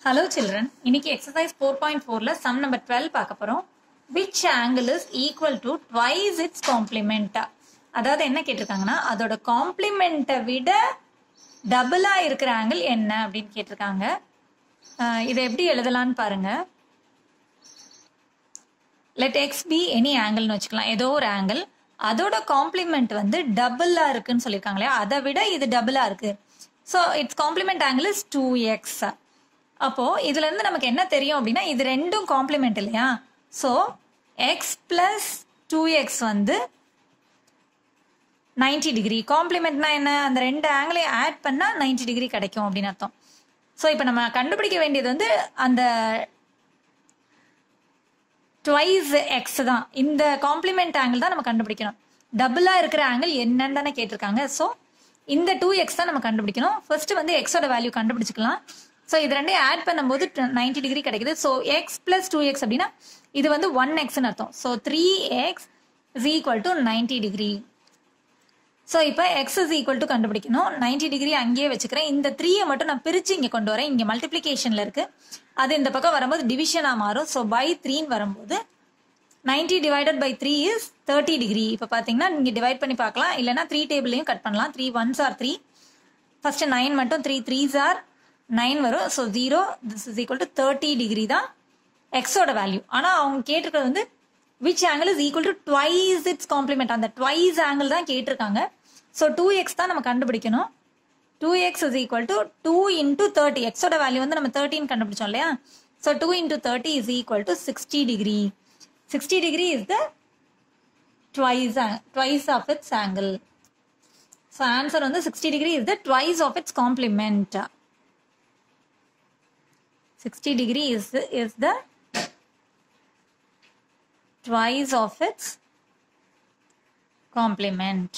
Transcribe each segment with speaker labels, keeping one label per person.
Speaker 1: Hello children இன்னைக்கு exercise four point ஃபோர்ல sum number twelve பார்க்க போறோம் which angle is equal to twice its காம்ப்ளிமெண்டா அதாவது என்ன கேட்டிருக்காங்கன்னா அதோட காம்ப்ளிமெண்ட்டை விட டபுளா இருக்கிற ஆங்கிள் என்ன அப்படின்னு கேட்டிருக்காங்க அஹ் இதை எப்படி எழுதலாம்னு பாருங்க லெட் எக்ஸ் பி எனி ஆங்கிள்னு வச்சுக்கலாம் ஏதோ ஒரு ஆங்கிள் அதோட காம்ப்ளிமெண்ட் வந்து டபுளா இருக்குன்னு சொல்லியிருக்காங்க இல்லையா அதை விட இது டபுளா இருக்கு so its complement angle is two x அப்போ இதுல இருந்து நமக்கு என்ன தெரியும் அப்படின்னா இது ரெண்டும் காம்ப்ளிமெண்ட் இல்லையா so x plus two x வந்து நைன்டி டிகிரி காம்ப்ளிமெண்ட்னா என்ன அந்த ரெண்டு ஆங்கிளையும் ஆட் பண்ணா நைன்டி டிகிரி கிடைக்கும் அப்படின்னு அர்த்தம் ஸோ இப்போ நம்ம கண்டுபிடிக்க வேண்டியது வந்து அந்த ட்வைஸ் எக்ஸ் தான் இந்த காம்ப்ளிமெண்ட் ஆங்கிள் தான் நம்ம கண்டுபிடிக்கணும் டபுளா இருக்கிற ஆங்கிள் என்னன்னு தானே கேட்டிருக்காங்க ஸோ இந்த டூ எக்ஸ் தான் நம்ம கண்டுபிடிக்கணும் ஃபர்ஸ்ட் வந்து எக்ஸோட வேல்யூ கண்டுபிடிச்சிக்கலாம் ஸோ இது ரெண்டையும் ஆட் பண்ணும்போது நைன்டி டிகிரி கிடைக்குது so x plus two x அப்படின்னா இது வந்து ஒன் எக்ஸ்னு அர்த்தம் so three x is equal to ninety degree so இப்போ எக்ஸ் இஸ் ஈக்குவல் டு கண்டுபிடிக்கணும் நைன்டி டிகிரி அங்கேயே வச்சுக்கிறேன் இந்த த்ரீயை மட்டும் நான் பிரித்து இங்கே கொண்டு வரேன் இங்கே மல்டிப்ளிகேஷனில் இருக்கு அது இந்த பக்கம் வரும்போது டிவிஷனாக மாறும் ஸோ பை த்ரீன்னு வரும்போது ninety divided by three is thirty degree இப்போ பார்த்தீங்கன்னா நீங்கள் டிவைட் பண்ணி பார்க்கலாம் இல்லைனா த்ரீ டேபிளையும் கட் பண்ணலாம் three ones are three first nine மட்டும் த்ரீ த்ரீஸ் ஆர் நைன் வரும் so zero this is equal to thirty degree தான் எக்ஸோட வேல்யூ ஆனால் அவங்க கேட்டிருக்கிறது வந்து which angle is equal to twice its complement அந்த ட்வைஸ் ஆங்கிள் தான் கேட்டிருக்காங்க ஸோ டூ எக்ஸ் தான் நம்ம கண்டுபிடிக்கணும் two x is equal to two into thirty எக்ஸோட வேல்யூ வந்து நம்ம தேர்ட்டின் கண்டுபிடிச்சோம் இல்லையா so two into thirty is equal to sixty degree sixty degree is the twice twice of its angle so answer வந்து sixty degree is the twice of its complement sixty degree is is the twice of its complement.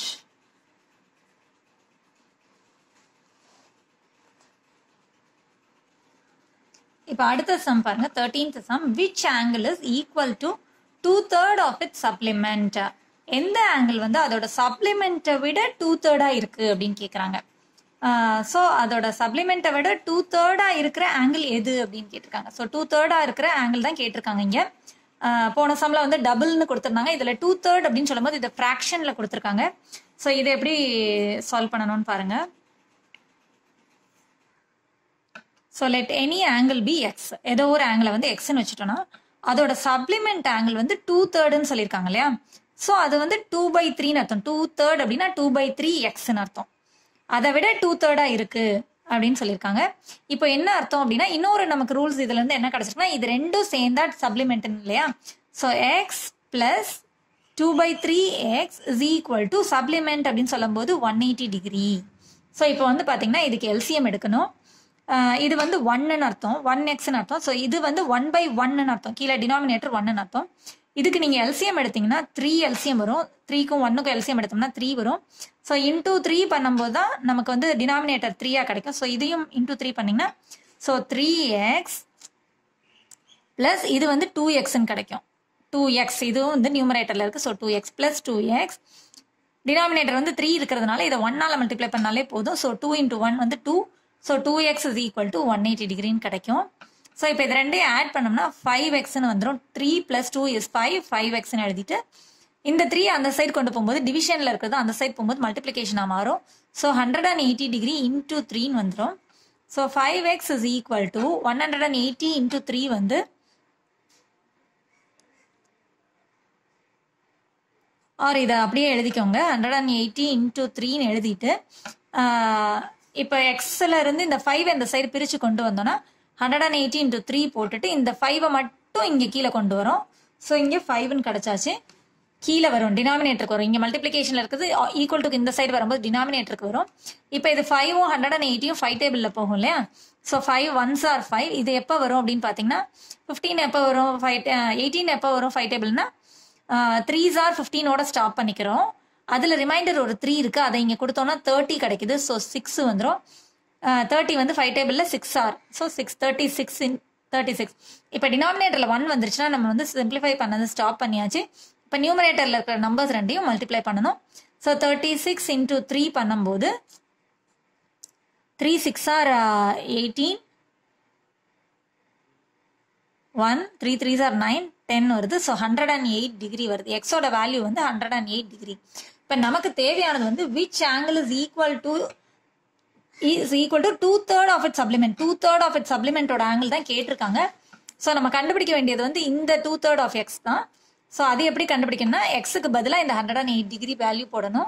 Speaker 1: இப்போ அடுத்த sum பாருங்க thirteenth sum which angle is equal to two third of it supplement எந்த angle வந்து அதோட சப்ளிமெண்ட்டை விட two தேர்டா இருக்கு அப்படின்னு கேட்குறாங்க ஸோ அதோட சப்ளிமெண்ட்டை விட டூ தேர்டா இருக்கிற ஆங்கிள் எது அப்படின்னு கேட்டிருக்காங்க ஸோ டூ தேர்டா இருக்கிற ஆங்கிள் தான் கேட்டிருக்காங்க இங்கே போன சம்ல வந்து டபுள்னு கொடுத்துருந்தாங்க இதுல டூ தேர்ட் அப்படின்னு சொல்லும்போது இதை ஃப்ராக்ஷன்ல கொடுத்துருக்காங்க ஸோ இதை எப்படி சால்வ் பண்ணணும்னு பாருங்க so let any angle be x ஏதோ ஒரு ஆங்கிளை வந்து எக்ஸ்ன்னு வச்சுட்டோம்னா அதோட சப்ளிமெண்ட் ஆங்கிள் வந்து டூ தேர்டுன்னு சொல்லியிருக்காங்க இல்லையா ஸோ அது வந்து டூ பை த்ரீன்னு அர்த்தம் டூ தேர்ட் அப்படின்னா டூ பை த்ரீ எக்ஸ்ன்னு அர்த்தம் அதை விட டூ தேர்டா இருக்கு அப்படின்னு சொல்லியிருக்காங்க இப்போ என்ன அர்த்தம் அப்படின்னா இன்னொரு நமக்கு ரூல்ஸ் இதுல இருந்து என்ன கிடைச்சிருக்குன்னா இது ரெண்டும் சேர்ந்தா சப்ளிமெண்ட் இல்லையா so x plus two by three x is equal to supplement அப்படின்னு சொல்லும்போது ஒன் எயிட்டி டிகிரி ஸோ இப்போ வந்து பார்த்தீங்கன்னா இதுக்கு எல்சிஎம் எடுக்கணும் இது வந்து ஒன்னு அர்த்தம் ஒன் எக்ஸ்னு அர்த்தம் ஸோ இது வந்து ஒன் பை ஒன்னு அர்த்தம் கீழே டினாமினேட்டர் ஒன்னு அர்த்தம் இதுக்கு நீங்கள் எல்சிஎம் எடுத்தீங்கன்னா த்ரீ எல்சிஎம் வரும் த்ரீக்கும் ஒன்னுக்கும் எல்சிஎம் எடுத்தோம்னா த்ரீ வரும் ஸோ இன்டூ த்ரீ பண்ணும்போது தான் நமக்கு வந்து டினாமினேட்டர் த்ரீயாக கிடைக்கும் ஸோ இதையும் இன்டூ த்ரீ பண்ணிங்கன்னா ஸோ த்ரீ எக்ஸ் ப்ளஸ் இது வந்து டூ எக்ஸ்ன்னு கிடைக்கும் டூ எக்ஸ் இதுவும் வந்து நியூமரேட்டரில் இருக்குது so two x plus two x denominator வந்து த்ரீ இருக்கிறதுனால இதை ஒன்னால் மல்டிப்ளை பண்ணாலே போதும் ஸோ டூ இன்டூ ஒன் வந்து two so two x is equal to one eighty டிகிரின்னு கிடைக்கும் ஸோ இப்போ இது ரெண்டையும் ஆட் பண்ணோம்னா ஃபைவ் எக்ஸ்னு வந்துடும் three plus two is five five எக்ஸ்னு எழுதிட்டு இந்த த்ரீ அந்த சைடு கொண்டு போகும்போது டிவிஷனில் இருக்கிறது அந்த சைடு போகும்போது மல்டிப்ளிகேஷனாக மாறும் so hundred and eighty degree into த்ரீன்னு வந்துடும் so five x is equal to one hundred and eighty into three வந்து ஆர் இதை அப்படியே எழுதிக்கோங்க ஹண்ட்ரட் அண்ட் எயிட்டி இன்டூ த்ரீன்னு எழுதிட்டு இப்போ எக்ஸில் இருந்து இந்த ஃபைவ் இந்த சைடு பிரித்து கொண்டு வந்தோம்னா hundred and eighty into three போட்டுட்டு இந்த ஃபைவை மட்டும் இங்கே கீழே கொண்டு வரோம் ஸோ இங்கே ஃபைவ்னு கிடச்சாச்சு கீழே வரும் டினாமினேட்டருக்கு வரும் இங்கே மல்டிப்ளிகேஷனில் இருக்குது ஈக்குவல் டு இந்த சைடு வரும்போது டினாமினேட்டருக்கு வரும் இப்போ இது ஃபைவும் ஹண்ட்ரட் அண்ட் எயிட்டியும் ஃபைவ் டேபிளில் போகும் இல்லையா so five ones are five இது எப்போ வரும் அப்படின்னு பார்த்தீங்கன்னா ஃபிஃப்டீன் எப்போ வரும் ஃபைவ் எயிட்டீன் எப்போ வரும் ஃபைவ் டேபிள்னா த்ரீஸ் ஆர் ஃபிஃப்டீனோட ஸ்டாப் பண்ணிக்கிறோம் அதில் ரிமைண்டர் ஒரு த்ரீ இருக்குது அதை இங்கே கொடுத்தோம்னா தேர்ட்டி கிடைக்குது ஸோ சிக்ஸ் வந்துடும் தேர்ட்டி வந்து ஃபைவ் டேபிளில் six are so six thirty six in thirty six இப்போ டினாமினேட்டரில் ஒன் வந்துருச்சுன்னா நம்ம வந்து சிம்பிளிஃபை பண்ணது ஸ்டாப் பண்ணியாச்சு இப்போ நியூமரேட்டரில் இருக்கிற நம்பர்ஸ் ரெண்டையும் மல்டிப்ளை பண்ணணும் so thirty six into three பண்ணும்போது three six are eighteen one three three சார் நைன் டென் வருது so hundred and eight degree வருது எக்ஸோட வேல்யூ வந்து ஹண்ட்ரட் அண்ட் எயிட் டிகிரி இப்போ நமக்கு தேவையானது வந்து which angle is equal to is equal to two third of it supplement two third of it சப்ளிமெண்டோட ஆங்கிள் தான் கேட்டிருக்காங்க ஸோ நம்ம கண்டுபிடிக்க வேண்டியது வந்து இந்த டூ தேர்ட் ஆஃப் எக்ஸ் தான் ஸோ அது எப்படி கண்டுபிடிக்கணும்னா எக்ஸுக்கு பதிலாக இந்த hundred and eight degree value போடணும்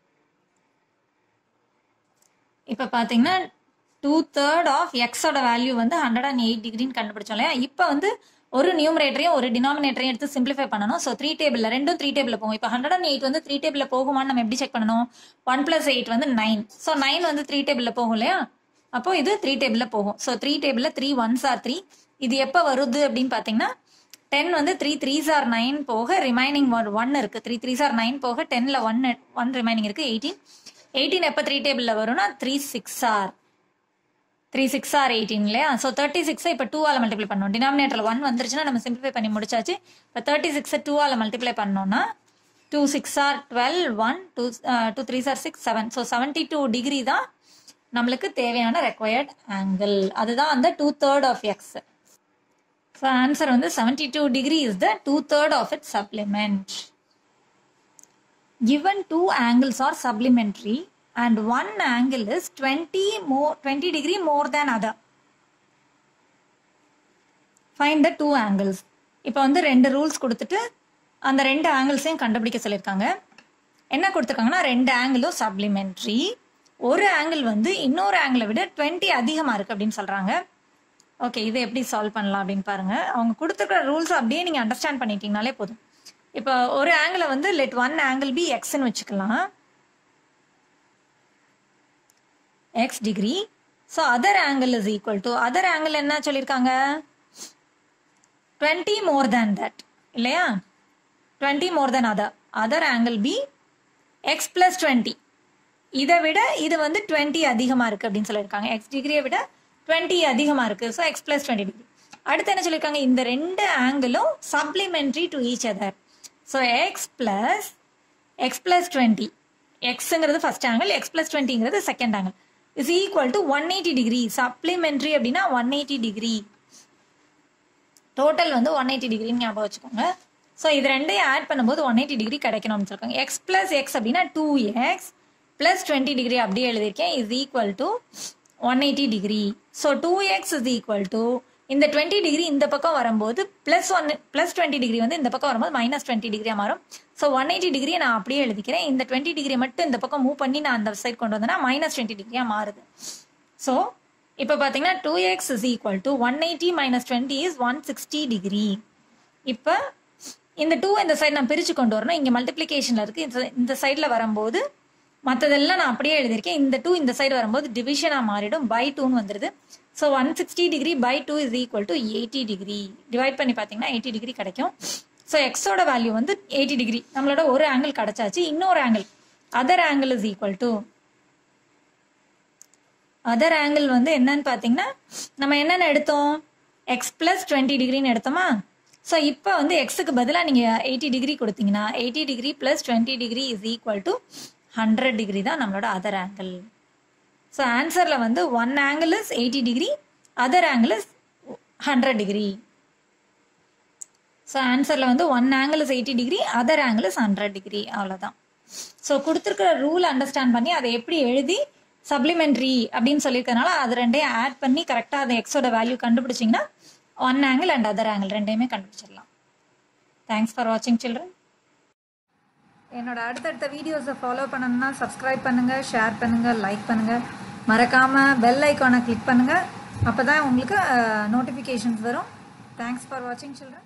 Speaker 1: இப்போ பார்த்தீங்கன்னா டூ தேர்ட் ஆஃப் எக்ஸோட வேல்யூ வந்து ஹண்ட்ரட் அண்ட் எயிட் டிகிரின்னு கண்டுபிடிச்சோம் இல்லையா இப்போ வந்து ஒரு நியூமரேட்டரையும் ஒரு டினாமினேட்டரையும் எடுத்து சிம்பிளிஃபை பண்ணணும் ஸோ த்ரீ டேபிளில் ரெண்டும் த்ரீ டேபிளில் போகும் இப்போ ஹண்ட்ரட் அண்ட் எயிட் வந்து த்ரீ டேபிளில் போகுமான்னு நம்ம எப்படி செக் பண்ணணும் ஒன் பிளஸ் எயிட் வந்து நைன் ஸோ நைன் வந்து த்ரீ டேபிளில் போகும் இல்லையா அப்போ இது த்ரீ டேபிளில் போகும் ஸோ த்ரீ டேபிளில் த்ரீ ஒன்ஸ் ஆர் த்ரீ இது எப்போ வருது அப்படின்னு பார்த்தீங்கன்னா டென் வந்து த்ரீ த்ரீ சார் நைன் போக ரிமைனிங் ஒன் ஒன் இருக்கு த்ரீ த்ரீ சார் நைன் போக டென்ல ஒன் ஒன் ரிமைனிங் இருக்கு எயிட்டீன் எயிட்டீன் எப்போ த்ரீ டேபிளில் வரும்னா three six are three six are eighteen இல்லையா ஸோ தேர்ட்டி சிக்ஸை இப்போ டூ ஆல் மல்டிப்ளை பண்ணணும் டினாமினேட்டரில் ஒன் வந்துருச்சுன்னா நம்ம சிம்பிளிஃபை பண்ணி முடிச்சாச்சு இப்போ தேர்ட்டி சிக்ஸை டூ ஆல் மல்டிப்ளை பண்ணோம்னா two six are twelve one two two three சார் six seven so seventy two degree தான் நம்மளுக்கு தேவையான ரெக்வயர்ட் ஆங்கிள் அதுதான் அந்த two third of x so answer வந்து seventy two degree is the two third of it supplement given two angles are supplementary and one angle is 20 more 20 degree more than other find the two angles இப்போ வந்து ரெண்டு rules கொடுத்துட்டு அந்த ரெண்டு ஆங்கிள்ஸையும் கண்டுபிடிக்க சொல்லியிருக்காங்க என்ன கொடுத்துருக்காங்கன்னா ரெண்டு ஆங்கிளும் சப்ளிமெண்ட்ரி ஒரு ஆங்கிள் வந்து இன்னொரு ஆங்கிளை விட 20 அதிகமாக இருக்குது அப்படின்னு சொல்கிறாங்க ஓகே இதை எப்படி சால்வ் பண்ணலாம் அப்படின்னு பாருங்க அவங்க கொடுத்துருக்கிற ரூல்ஸ் அப்படியே நீங்கள் அண்டர்ஸ்டாண்ட் பண்ணிட்டீங்கனாலே போதும் இப்போ ஒரு ஆங்கிளை வந்து லெட் ஒன் ஆங்கிள் பி எக்ஸ்ன்னு வச்சுக்கலாம் x degree so other angle is equal to other angle என்ன சொல்லியிருக்காங்க டுவெண்ட்டி மோர் தேன் தட் இல்லையா twenty more than other other angle be x plus twenty இதை விட இது வந்து டுவெண்ட்டி அதிகமாக இருக்குது அப்படின்னு சொல்லியிருக்காங்க எக்ஸ் டிகிரியை விட டுவெண்ட்டி அதிகமாக இருக்குது so x plus twenty degree அடுத்து என்ன சொல்லியிருக்காங்க இந்த ரெண்டு ஆங்கிளும் supplementary to each other so x plus x plus twenty எக்ஸுங்கிறது ஃபர்ஸ்ட் ஆங்கிள் எக்ஸ் பிளஸ் டுவெண்ட்டிங்கிறது second angle is equal to one eighty degree supplementary அப்படின்னா ஒன் எயிட்டி டிகிரி டோட்டல் வந்து ஒன் எயிட்டி டிகிரின்னு ஞாபகம் வச்சுக்கோங்க ஸோ இது ரெண்டையும் ஆட் பண்ணும்போது ஒன் எயிட்டி டிகிரி கிடைக்கணும்னு சொல்லிருக்காங்க எக்ஸ் பிளஸ் எக்ஸ் அப்படின்னா two x plus twenty degree அப்படியே எழுதியிருக்கேன் is equal to one eighty degree so two x is equal to இந்த டுவெண்ட்டி டிகிரி இந்த பக்கம் வரும்போது plus one plus twenty degree வந்து இந்த பக்கம் வரும்போது மைனஸ் டுவெண்ட்டி டிகிரியாக மாறும் ஸோ ஒன் எயிட்டி டிகிரியை நான் அப்படியே எழுதிக்கிறேன் இந்த டுவெண்ட்டி டிகிரி மட்டும் இந்த பக்கம் மூவ் பண்ணி நான் அந்த சைட் கொண்டு வந்தேன்னா மைனஸ் டுவெண்ட்டி டிகிரியாக மாறுது ஸோ இப்போ பார்த்தீங்கன்னா two x is equal to one eighty minus twenty is one sixty degree இப்போ இந்த டூ இந்த சைடு நான் பிரித்து கொண்டு வரணும் இங்கே மல்டிப்ளிகேஷனில் இருக்குது இந்த சைடில் வரும்போது மற்றதெல்லாம் நான் அப்படியே எழுதியிருக்கேன் இந்த டூ இந்த சைடு வரும்போது டிவிஷனாக மாறிடும் பை டூன்னு வந்துடுது so one sixty degree by two is equal to eighty degree divide பண்ணி பார்த்தீங்கன்னா எயிட்டி டிகிரி கிடைக்கும் ஸோ எக்ஸோட வேல்யூ வந்து எயிட்டி டிகிரி நம்மளோட ஒரு ஆங்கிள் கிடைச்சாச்சு இன்னொரு angle other angle is equal to other angle வந்து என்னன்னு பார்த்தீங்கன்னா நம்ம என்னென்ன எடுத்தோம் எக்ஸ் பிளஸ் டுவெண்ட்டி டிகிரின்னு எடுத்தோமா ஸோ இப்போ வந்து எக்ஸுக்கு பதிலாக நீங்கள் எயிட்டி டிகிரி கொடுத்தீங்கன்னா eighty degree plus twenty degree is equal to hundred degree தான் நம்மளோட அதர் ஆங்கிள் ஸோ ஆன்சரில் வந்து one angle is eighty degree other angle is hundred degree so ஆன்சரில் வந்து one angle is eighty degree other angle is hundred degree அவ்வளோதான் so கொடுத்துருக்கிற rule understand பண்ணி அதை எப்படி எழுதி சப்ளிமெண்ட்ரி அப்படின்னு சொல்லியிருக்கனால அது ரெண்டையும் ஆட் பண்ணி கரெக்டாக அந்த எக்ஸோட வேல்யூ கண்டுபிடிச்சிங்கன்னா one angle and other angle ரெண்டையுமே கண்டுபிடிச்சிடலாம் தேங்க்ஸ் ஃபார் வாட்சிங் சில்ட்ரன் என்னோட அடுத்தடுத்த வீடியோஸை ஃபாலோ பண்ணணும்னா சப்ஸ்கிரைப் பண்ணுங்கள் ஷேர் பண்ணுங்கள் லைக் பண்ணுங்கள் மறக்காமல் பெல் ஐக்கானை கிளிக் பண்ணுங்கள் அப்போ தான் உங்களுக்கு நோட்டிஃபிகேஷன்ஸ் வரும் தேங்க்ஸ் ஃபார் வாட்சிங் சில்ட்ரன்